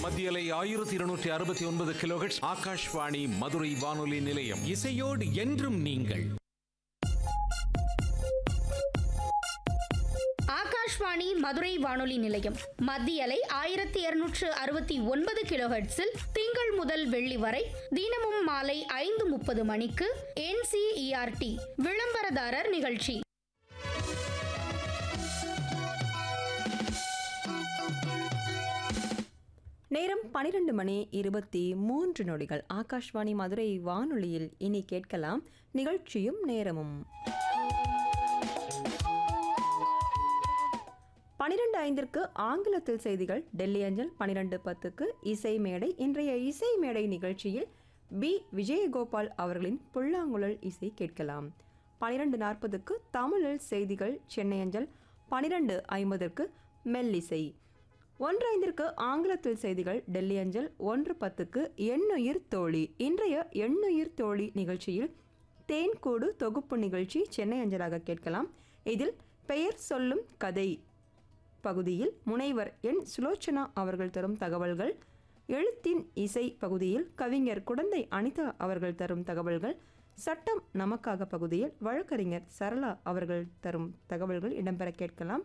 மத்தியலை ஆயிரத்தி இருநூற்றி அறுபத்தி ஒன்பது கிலோஹெட்ஸ் ஆகாஷ்வாணி மதுரை வானொலி நிலையம் இசையோடு என்றும் நீங்கள் ஆகாஷ்வாணி மதுரை வானொலி நிலையம் மத்திய அலை ஆயிரத்தி இருநூற்று அறுபத்தி ஒன்பது கிலோஹெட்ஸில் திங்கள் முதல் வெள்ளி வரை தினமும் மாலை ஐந்து முப்பது மணிக்கு என்சிஇஆர்டி விளம்பரதாரர் நிகழ்ச்சி நேரம் பனிரெண்டு மணி இருபத்தி மூன்று நொடிகள் ஆகாஷ்வாணி மதுரை வானொலியில் இனி கேட்கலாம் நிகழ்ச்சியும் நேரமும் பனிரெண்டு ஐந்திற்கு ஆங்கிலத்தில் செய்திகள் டெல்லி அஞ்சல் பனிரெண்டு பத்துக்கு இசை மேடை இன்றைய இசை மேடை நிகழ்ச்சியில் பி விஜயகோபால் அவர்களின் புல்லாங்குழல் இசை கேட்கலாம் பனிரெண்டு நாற்பதுக்கு தமிழில் செய்திகள் சென்னை அஞ்சல் பனிரெண்டு ஐம்பதற்கு மெல்லிசை ஒன்று ஐந்திற்கு ஆங்கிலத்தில் செய்திகள் டெல்லி அஞ்சல் ஒன்று பத்துக்கு எண்ணுயிர் தோழி இன்றைய எண்ணுயிர் தோழி நிகழ்ச்சியில் தேன்கூடு தொகுப்பு நிகழ்ச்சி சென்னை அஞ்சலாக கேட்கலாம் இதில் பெயர் சொல்லும் கதை பகுதியில் முனைவர் என் சுலோச்சனா அவர்கள் தரும் தகவல்கள் எழுத்தின் இசை பகுதியில் கவிஞர் குடந்தை அனிதா அவர்கள் தரும் தகவல்கள் சட்டம் நமக்காக பகுதியில் வழக்கறிஞர் சரளா அவர்கள் தரும் தகவல்கள் இடம்பெற கேட்கலாம்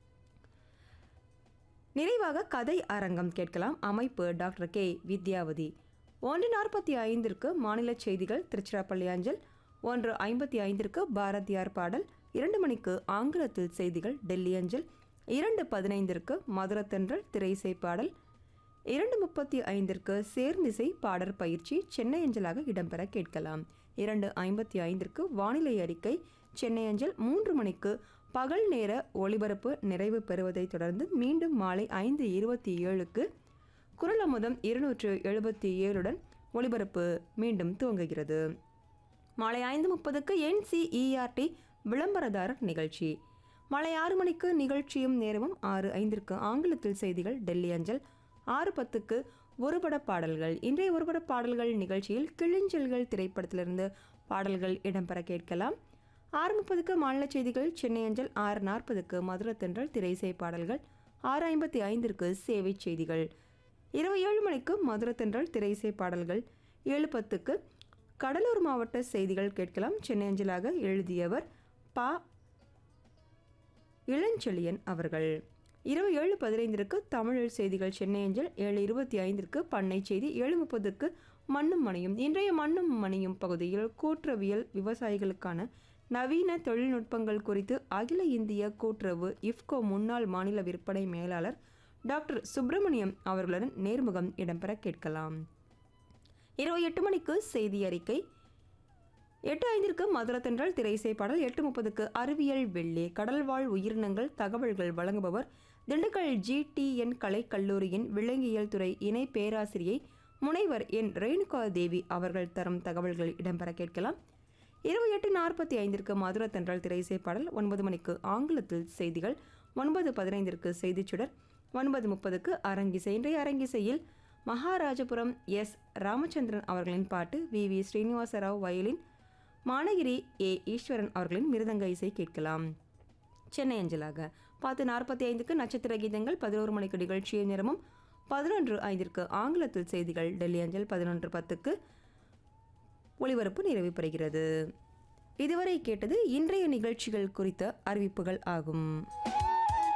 நிறைவாக கதை அரங்கம் கேட்கலாம் அமைப்பு டாக்டர் கே வித்யாவதி ஒன்று நாற்பத்தி ஐந்திற்கு மாநில செய்திகள் திருச்சிராப்பள்ளி அஞ்சல் ஒன்று ஐம்பத்தி ஐந்திற்கு பாரதியார் பாடல் இரண்டு மணிக்கு ஆங்கிலத்தில் செய்திகள் டெல்லி அஞ்சல் இரண்டு பதினைந்திற்கு மதுரத்தென்றல் திரைசை பாடல் இரண்டு முப்பத்தி ஐந்திற்கு சேர்ந்திசை பாடற் பயிற்சி சென்னை அஞ்சலாக இடம்பெற கேட்கலாம் இரண்டு ஐம்பத்தி ஐந்திற்கு வானிலை அறிக்கை சென்னை அஞ்சல் மூன்று மணிக்கு பகல் நேர ஒளிபரப்பு நிறைவு பெறுவதைத் தொடர்ந்து மீண்டும் மாலை ஐந்து இருபத்தி ஏழுக்கு குரல் அமுதம் இருநூற்று எழுபத்தி ஏழுடன் ஒளிபரப்பு மீண்டும் துவங்குகிறது மாலை ஐந்து முப்பதுக்கு என்சிஇஆர்டி விளம்பரதாரர் நிகழ்ச்சி மாலை ஆறு மணிக்கு நிகழ்ச்சியும் நேரமும் ஆறு ஐந்திற்கு ஆங்கிலத்தில் செய்திகள் டெல்லி அஞ்சல் ஆறு பத்துக்கு ஒருபட பாடல்கள் இன்றைய ஒருபட பாடல்கள் நிகழ்ச்சியில் கிழிஞ்சல்கள் திரைப்படத்திலிருந்து பாடல்கள் இடம்பெற கேட்கலாம் ஆறு முப்பதுக்கு மாநில செய்திகள் சென்னை அஞ்சல் ஆறு நாற்பதுக்கு மதுரத்தென்றல் திரைசை பாடல்கள் ஆறு ஐம்பத்தி ஐந்திற்கு சேவை செய்திகள் இரவு ஏழு மணிக்கு மதுரத்தென்றல் திரைசை பாடல்கள் ஏழு பத்துக்கு கடலூர் மாவட்ட செய்திகள் கேட்கலாம் சென்னை அஞ்சலாக எழுதியவர் பா இளஞ்செழியன் அவர்கள் இரவு ஏழு பதினைந்திற்கு தமிழில் செய்திகள் சென்னை அஞ்சல் ஏழு இருபத்தி ஐந்திற்கு பண்ணை செய்தி ஏழு முப்பதுக்கு மண்ணும் மணியும் இன்றைய மண்ணும் மணியும் பகுதியில் கூட்டுறவியல் விவசாயிகளுக்கான நவீன தொழில்நுட்பங்கள் குறித்து அகில இந்திய கூட்டுறவு இஃப்கோ முன்னாள் மாநில விற்பனை மேலாளர் டாக்டர் சுப்பிரமணியம் அவர்களுடன் நேர்முகம் இடம்பெற கேட்கலாம் இரவு எட்டு மணிக்கு செய்தி அறிக்கை எட்டு ஐந்திற்கு மதுரத்தென்றல் திரைசை பாடல் எட்டு முப்பதுக்கு அறிவியல் வெள்ளி கடல்வாழ் உயிரினங்கள் தகவல்கள் வழங்குபவர் திண்டுக்கல் ஜிடிஎன் கலைக்கல்லூரியின் விலங்கியல் துறை இணை பேராசிரியை முனைவர் என் ரேணுகா தேவி அவர்கள் தரும் தகவல்கள் இடம்பெற கேட்கலாம் இரவு எட்டு நாற்பத்தி ஐந்திற்கு மதுரத்தென்றல் திரைசை பாடல் ஒன்பது மணிக்கு ஆங்கிலத்தில் செய்திகள் ஒன்பது பதினைந்திற்கு செய்திச்சுடர் ஒன்பது முப்பதுக்கு அரங்கிசை இன்றைய அரங்கிசையில் மகாராஜபுரம் எஸ் ராமச்சந்திரன் அவர்களின் பாட்டு V V Srinivasarao violin Managiri A Eswaran அவர்களின் மிருதங்க இசை கேட்கலாம் சென்னை அஞ்சலாக பத்து நாற்பத்தி ஐந்துக்கு நட்சத்திர கீதங்கள் பதினோரு மணிக்கு நிகழ்ச்சியை நேரமும் பதினொன்று ஐந்திற்கு ஆங்கிலத்தில் செய்திகள் டெல்லி அஞ்சல் பதினொன்று பத்துக்கு ஒளிபரப்பு நிறைவு பெறுகிறது இதுவரை கேட்டது இன்றைய நிகழ்ச்சிகள் குறித்த அறிவிப்புகள் ஆகும்